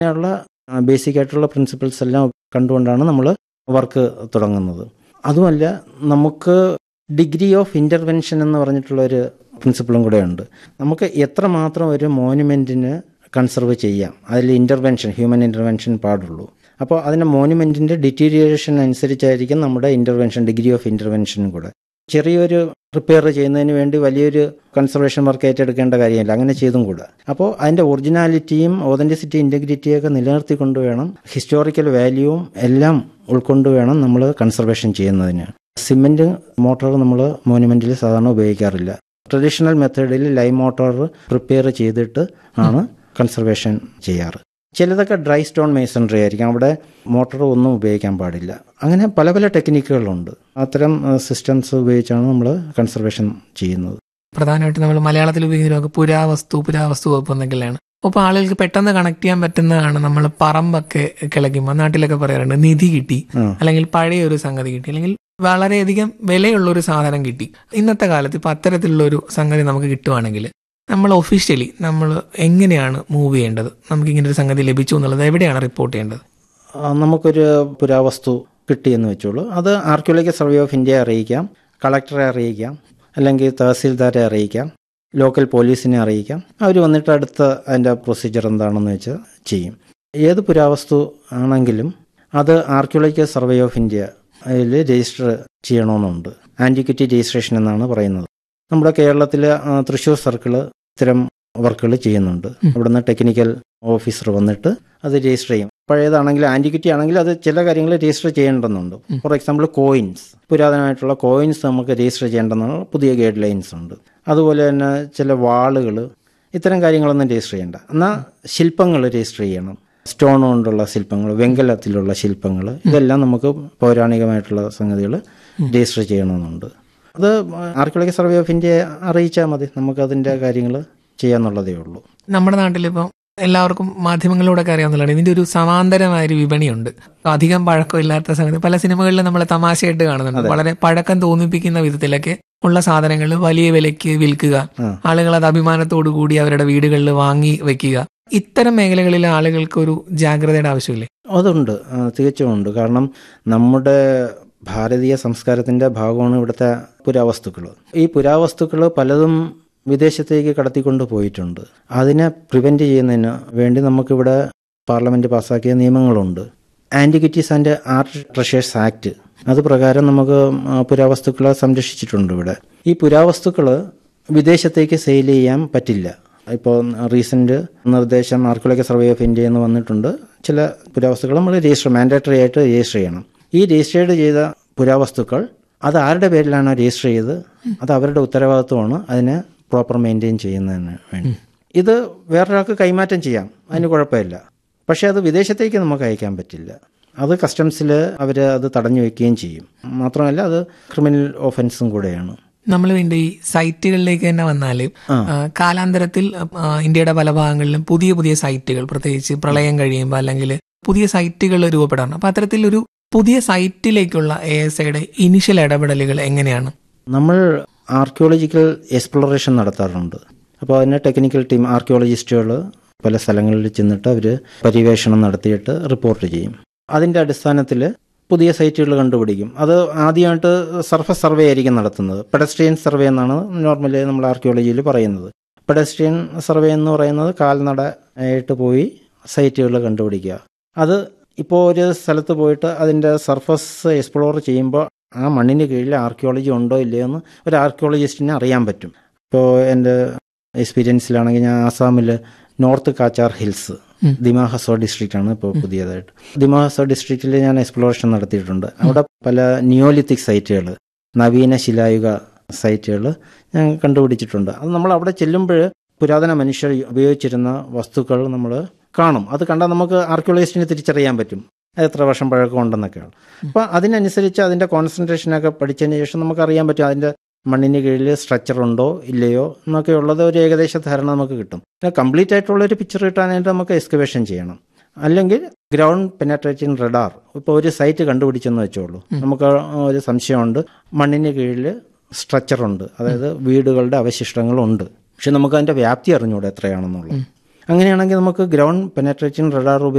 അങ്ങനെയുള്ള ബേസിക് ആയിട്ടുള്ള പ്രിൻസിപ്പിൾസ് എല്ലാം കണ്ടുകൊണ്ടാണ് നമ്മൾ വർക്ക് തുടങ്ങുന്നത് അതുമല്ല നമുക്ക് ഡിഗ്രി ഓഫ് ഇൻ്റർവെൻഷൻ എന്ന് പറഞ്ഞിട്ടുള്ള ഒരു പ്രിൻസിപ്പിളും കൂടെ ഉണ്ട് നമുക്ക് എത്രമാത്രം ഒരു മോനുമെൻറ്റിന് കൺസർവ് ചെയ്യാം അതിൽ ഇൻ്റർവെൻഷൻ ഹ്യൂമൻ ഇൻ്റർവെൻഷൻ പാടുള്ളൂ അപ്പോൾ അതിൻ്റെ മോനുമെൻറ്റിൻ്റെ ഡിറ്റീരിയേഷൻ അനുസരിച്ചായിരിക്കും നമ്മുടെ ഇൻ്റർവെൻഷൻ ഡിഗ്രി ഓഫ് ഇൻ്റർവെൻഷനും കൂടെ ചെറിയൊരു റിപ്പയർ ചെയ്യുന്നതിന് വേണ്ടി വലിയൊരു കൺസർവേഷൻ വർക്ക് ഏറ്റെടുക്കേണ്ട കാര്യമില്ല അങ്ങനെ ചെയ്തും കൂടെ അപ്പോൾ അതിൻ്റെ ഒറിജിനാലിറ്റിയും ഓതൻറ്റിസിറ്റി ഇൻറ്റഗ്രിറ്റിയൊക്കെ നിലനിർത്തിക്കൊണ്ട് വേണം ഹിസ്റ്റോറിക്കൽ വാല്യൂവും എല്ലാം ഉൾക്കൊണ്ട് വേണം നമ്മൾ കൺസർവേഷൻ ചെയ്യുന്നതിന് സിമെൻറ്റ് മോട്ടോർ നമ്മൾ മോനുമെൻറ്റിൽ സാധാരണ ഉപയോഗിക്കാറില്ല ട്രഡീഷണൽ മെത്തേഡിൽ ലൈം മോട്ടോർ പ്രിപ്പയർ ചെയ്തിട്ട് ആണ് കൺസർവേഷൻ ചെയ്യാറ് ചിലതൊക്കെ ഡ്രൈ സ്റ്റോൺ മേസൺറി ആയിരിക്കും അവിടെ മോട്ടോർ ഒന്നും ഉപയോഗിക്കാൻ പാടില്ല അങ്ങനെ പല പല ടെക്നിക്കുകളുണ്ട് അത്തരം സിസ്റ്റംസ് ഉപയോഗിച്ചാണ് നമ്മൾ കൺസർവേഷൻ ചെയ്യുന്നത് പ്രധാനമായിട്ട് നമ്മൾ മലയാളത്തിൽ ഉപയോഗിക്കുന്ന പുരാവസ്തു പുരാവസ്തു വകുപ്പ് എന്നൊക്കെയാണ് അപ്പോൾ ആളുകൾക്ക് പെട്ടെന്ന് കണക്ട് ചെയ്യാൻ പറ്റുന്നതാണ് നമ്മൾ പറമ്പൊക്കെ കിളയ്ക്കുമ്പോൾ നാട്ടിലൊക്കെ പറയാറുണ്ട് നിധി കിട്ടി ആ. അല്ലെങ്കിൽ പഴയ ഒരു സംഗതി കിട്ടി അല്ലെങ്കിൽ വളരെയധികം വിലയുള്ള ഒരു സാധനം കിട്ടി ഇന്നത്തെ കാലത്ത് ഇപ്പൊ അത്തരത്തിലുള്ള ഒരു സംഗതി നമുക്ക് കിട്ടുവാണെങ്കിൽ നമ്മൾ ഒഫീഷ്യലി നമ്മൾ എങ്ങനെയാണ് മൂവ് ചെയ്യേണ്ടത് നമുക്ക് ഇങ്ങനെ ഒരു സംഗതി ലഭിച്ചു എന്നുള്ളത് എവിടെയാണ് റിപ്പോർട്ട് ചെയ്യേണ്ടത് ആ, നമുക്കൊരു പുരാവസ്തു കിട്ടിയെന്ന് വെച്ചോളൂ അത് ആർക്കിയോളജിക്കൽ സർവേ ഓഫ് ഇന്ത്യയെ അറിയിക്കാം കളക്ടറെ അറിയിക്കാം അല്ലെങ്കിൽ തഹസീൽദാരെ അറിയിക്കാം ലോക്കൽ പോലീസിനെ അറിയിക്കാം അവർ വന്നിട്ട് അടുത്ത അതിൻ്റെ പ്രൊസീജിയർ എന്താണെന്ന് വെച്ചാൽ ചെയ്യും ഏത് പുരാവസ്തു ആണെങ്കിലും അത് ആർക്കിയോളജിക്കൽ സർവേ ഓഫ് ഇന്ത്യ അതിൽ രജിസ്റ്റർ ചെയ്യണമെന്നുണ്ട് ആൻറ്റിക്വിറ്റി രജിസ്ട്രേഷൻ എന്നാണ് പറയുന്നത് നമ്മുടെ കേരളത്തിൽ തൃശ്ശൂർ സർക്കിള് ഇത്തരം വർക്കുകൾ ചെയ്യുന്നുണ്ട് അവിടുന്ന് ടെക്നിക്കൽ ഓഫീസർ വന്നിട്ട് അത് രജിസ്റ്റർ ചെയ്യും പഴയതാണെങ്കിൽ ആൻറ്റിക്വിറ്റി ആണെങ്കിൽ അത് ചില കാര്യങ്ങൾ രജിസ്റ്റർ ചെയ്യേണ്ടതുണ്ട് ഫോർ എക്സാമ്പിൾ കോയിൻസ് പുരാതനമായിട്ടുള്ള കോയിൻസ് നമുക്ക് രജിസ്റ്റർ ചെയ്യേണ്ടെന്നുള്ള പുതിയ ഗൈഡ് ലൈൻസ് ഉണ്ട് അതുപോലെ തന്നെ ചില വാളുകൾ ഇത്തരം കാര്യങ്ങളൊന്നും രജിസ്റ്റർ ചെയ്യേണ്ട എന്നാൽ ശില്പങ്ങൾ രജിസ്റ്റർ ചെയ്യണം സ്റ്റോൺ കൊണ്ടുള്ള ശില്പങ്ങൾ വെങ്കലത്തിലുള്ള ശില്പങ്ങൾ ഇതെല്ലാം നമുക്ക് പൗരാണികമായിട്ടുള്ള സംഗതികൾ രജിസ്റ്റർ ചെയ്യണമെന്നുണ്ട് അത് ആർക്കിയോളജിക്കൽ സർവേ ഓഫ് ഇന്ത്യയെ അറിയിച്ചാൽ മതി നമുക്ക് അതിൻ്റെ കാര്യങ്ങൾ ചെയ്യാന്നുള്ളതേ ഉള്ളൂ നമ്മുടെ നാട്ടിലിപ്പം എല്ലാവർക്കും മാധ്യമങ്ങളിലൂടെയൊക്കെ അറിയാവുന്നതാണ് ഇതിന്റെ ഒരു സമാന്തരമായ ഒരു വിപണിയുണ്ട് അധികം പഴക്കമില്ലാത്ത സംഗതി പല സിനിമകളിലും നമ്മൾ തമാശയായിട്ട് കാണുന്നുണ്ട് വളരെ പഴക്കം തോന്നിപ്പിക്കുന്ന വിധത്തിലൊക്കെ ഉള്ള സാധനങ്ങൾ വലിയ വിലയ്ക്ക് വിൽക്കുക ആ. ആളുകൾ അത് അഭിമാനത്തോടു കൂടി അവരുടെ വീടുകളിൽ വാങ്ങി വെക്കുക ഇത്തരം മേഖലകളിൽ ആളുകൾക്ക് ഒരു ജാഗ്രതയുടെ ആവശ്യമില്ലേ അതുണ്ട് ആ, തികച്ചും ഉണ്ട് കാരണം നമ്മുടെ ഭാരതീയ സംസ്കാരത്തിൻ്റെ ഭാഗമാണ് ഇവിടുത്തെ പുരാവസ്തുക്കൾ ഈ പുരാവസ്തുക്കൾ പലതും വിദേശത്തേക്ക് കടത്തിക്കൊണ്ട് പോയിട്ടുണ്ട് അതിനെ പ്രിവെൻറ്റ് ചെയ്യുന്നതിന് വേണ്ടി നമുക്കിവിടെ പാർലമെൻറ്റ് പാസ്സാക്കിയ നിയമങ്ങളുണ്ട് antiquities and art treasures act അത് പ്രകാരം നമുക്ക് ആ, പുരാവസ്തുക്കളെ സംരക്ഷിച്ചിട്ടുണ്ട് ഇവിടെ ഈ പുരാവസ്തുക്കൾ വിദേശത്തേക്ക് സെയിൽ ചെയ്യാൻ പറ്റില്ല ഇപ്പോൾ റീസെൻ്റ് നിർദ്ദേശം ആർക്കിയോളജിക്കൽ സർവേ ഓഫ് ഇന്ത്യ എന്ന് വന്നിട്ടുണ്ട് ചില പുരാവസ്തുക്കൾ നമ്മൾ രജിസ്റ്റർ മാൻഡേറ്ററി ആയിട്ട് രജിസ്റ്റർ ചെയ്യണം ഈ രജിസ്റ്റേർഡ് ചെയ്ത പുരാവസ്തുക്കൾ അത് ആരുടെ പേരിലാണോ രജിസ്റ്റർ ചെയ്ത് അത് അവരുടെ ഉത്തരവാദിത്വമാണ് അതിനെ പ്രോപ്പർ മെയിൻറ്റെയിൻ ചെയ്യുന്നതിന് വേണ്ടി ഇത് വേറൊരാൾക്ക് കൈമാറ്റം ചെയ്യാം അതിന് കുഴപ്പമില്ല പക്ഷേ അത് വിദേശത്തേക്ക് നമുക്ക് അയക്കാൻ പറ്റില്ല അത് കസ്റ്റംസിൽ അവർ അത് തടഞ്ഞു വെക്കുകയും ചെയ്യും മാത്രമല്ല അത് ക്രിമിനൽ ഓഫൻസും കൂടെയാണ് നമ്മൾ വീണ്ടും ഈ സൈറ്റുകളിലേക്ക് തന്നെ വന്നാൽ കാലാന്തരത്തിൽ ആ, ഇന്ത്യയുടെ പല ഭാഗങ്ങളിലും പുതിയ പുതിയ സൈറ്റുകൾ പ്രത്യേകിച്ച് പ്രളയം കഴിയുമ്പോൾ അല്ലെങ്കിൽ പുതിയ സൈറ്റുകൾ രൂപപ്പെടാറുണ്ട് അപ്പൊ അത്തരത്തിലൊരു പുതിയ സൈറ്റിലേക്കുള്ള എ എസ് ഐയുടെ ഇനിഷ്യൽ ഇടപെടലുകൾ എങ്ങനെയാണ് നമ്മൾ ആർക്കിയോളജിക്കൽ എക്സ്പ്ലോറേഷൻ നടത്താറുണ്ട് അപ്പോൾ അതിന് ടെക്നിക്കൽ ടീം ആർക്കിയോളജിസ്റ്റുകൾ പല സ്ഥലങ്ങളിൽ ചെന്നിട്ട് അവർ പര്യവേഷണം നടത്തിയിട്ട് റിപ്പോർട്ട് ചെയ്യും അതിൻ്റെ അടിസ്ഥാനത്തിൽ പുതിയ സൈറ്റുകൾ കണ്ടുപിടിക്കും അത് ആദ്യമായിട്ട് സർഫസ് സർവേ ആയിരിക്കും നടത്തുന്നത് പെഡസ്ട്രിയൻ സർവേ എന്നാണ് നോർമലി നമ്മൾ ആർക്കിയോളജിയിൽ പറയുന്നത് പെഡസ്ട്രിയൻ സർവേ എന്ന് പറയുന്നത് കാൽനട ആയിട്ട് പോയി സൈറ്റുകൾ കണ്ടുപിടിക്കുക അത് ഇപ്പോൾ ഒരു സ്ഥലത്ത് പോയിട്ട് അതിൻ്റെ സർഫസ് എക്സ്പ്ലോർ ചെയ്യുമ്പോൾ ആ മണ്ണിന് കീഴിൽ ആർക്കിയോളജി ഉണ്ടോ ഇല്ലയോ എന്ന് ഒരു ആർക്കിയോളജിസ്റ്റിനെ അറിയാൻ പറ്റും ഇപ്പോൾ എൻ്റെ എക്സ്പീരിയൻസിലാണെങ്കിൽ ഞാൻ ആസാമിൽ നോർത്ത് കാച്ചാർ ഹിൽസ് ഉം. ദിമാ ഹസോ ഡിസ്ട്രിക്റ്റ് ആണ് ഇപ്പോൾ പുതിയതായിട്ട് ദിമാ ഹസോ ഡിസ്ട്രിക്റ്റിൽ ഞാൻ എക്സ്പ്ലോറേഷൻ നടത്തിയിട്ടുണ്ട് അവിടെ പല നിയോലിത്തിക് സൈറ്റുകൾ നവീന ശിലായുഗ സൈറ്റുകൾ ഞാൻ കണ്ടുപിടിച്ചിട്ടുണ്ട് അത് നമ്മൾ അവിടെ ചെല്ലുമ്പോൾ പുരാതന മനുഷ്യർ ഉപയോഗിച്ചിരുന്ന വസ്തുക്കൾ നമ്മൾ കാണും അത് കണ്ടാൽ നമുക്ക് ആർക്കിയോളജിസ്റ്റിനെ തിരിച്ചറിയാൻ പറ്റും അത് എത്ര വർഷം പഴക്കമുണ്ടെന്നൊക്കെയാണ് അപ്പോൾ അതിനനുസരിച്ച് അതിൻ്റെ കോൺസെൻട്രേഷനൊക്കെ പഠിച്ചതിന് ശേഷം നമുക്ക് അറിയാൻ പറ്റും അതിൻ്റെ മണ്ണിന് കീഴിൽ സ്ട്രക്ചർ ഉണ്ടോ ഇല്ലയോ എന്നൊക്കെ ഉള്ളത് ഒരു ഏകദേശ ധാരണ നമുക്ക് കിട്ടും പിന്നെ കംപ്ലീറ്റ് ആയിട്ടുള്ള ഒരു പിക്ചർ കിട്ടാനായിട്ട് നമുക്ക് എക്സ്കവേഷൻ ചെയ്യണം അല്ലെങ്കിൽ ഗ്രൗണ്ട് പെനട്രേറ്റിംഗ് റഡാർ ഇപ്പോൾ ഒരു സൈറ്റ് കണ്ടുപിടിച്ചെന്ന് വെച്ചോളൂ നമുക്ക് ഒരു സംശയമുണ്ട് മണ്ണിന് കീഴിൽ സ്ട്രക്ചർ ഉണ്ട് അതായത് വീടുകളുടെ അവശിഷ്ടങ്ങളുണ്ട് പക്ഷെ നമുക്ക് അതിൻ്റെ വ്യാപ്തി അറിഞ്ഞൂടെ എത്രയാണെന്നുള്ളത് അങ്ങനെയാണെങ്കിൽ നമുക്ക് ഗ്രൗണ്ട് പെനട്രേറ്റിംഗ് റഡാർ